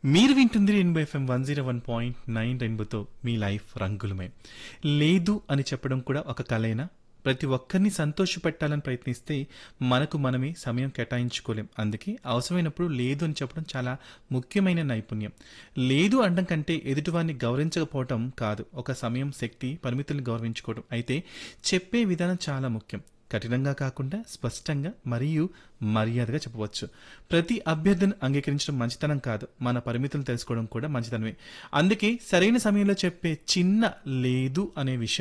మీరు వింటుంది rainbow FM one zero one point nine రెయిన్బోతో మీ లైఫ్ రంగులమే లేదు అని చెప్పడం కూడా ఒక కలైనా ప్రతి ఒక్కరిని సంతోషపెట్టాలని ప్రయత్నిస్తే మనకు మనమే సమయం కేటాయించుకోలేం అందుకే అవసరమైనప్పుడు లేదు అని చెప్పడం చాలా ముఖ్యమైన నైపుణ్యం లేదు అనడం కంటే ఎదుటివారిని గౌరవించకపోవడం కాదు ఒక సమయం శక్తి పరిమితులను గౌరవించుకోవడం అయితే చెప్పే విధానం చాలా ముఖ్యం కఠినంగా కాకుండా స్పష్టంగా మరియు మర్యాదగా చెప్పవచ్చు ప్రతి అభ్యర్థిని అంగీకరించడం మంచితనం కాదు మన పరిమితులు తెలుసుకోవడం కూడా మంచితనమే అందుకే సరైన సమయంలో చెప్పే చిన్న లేదు అనే విషయం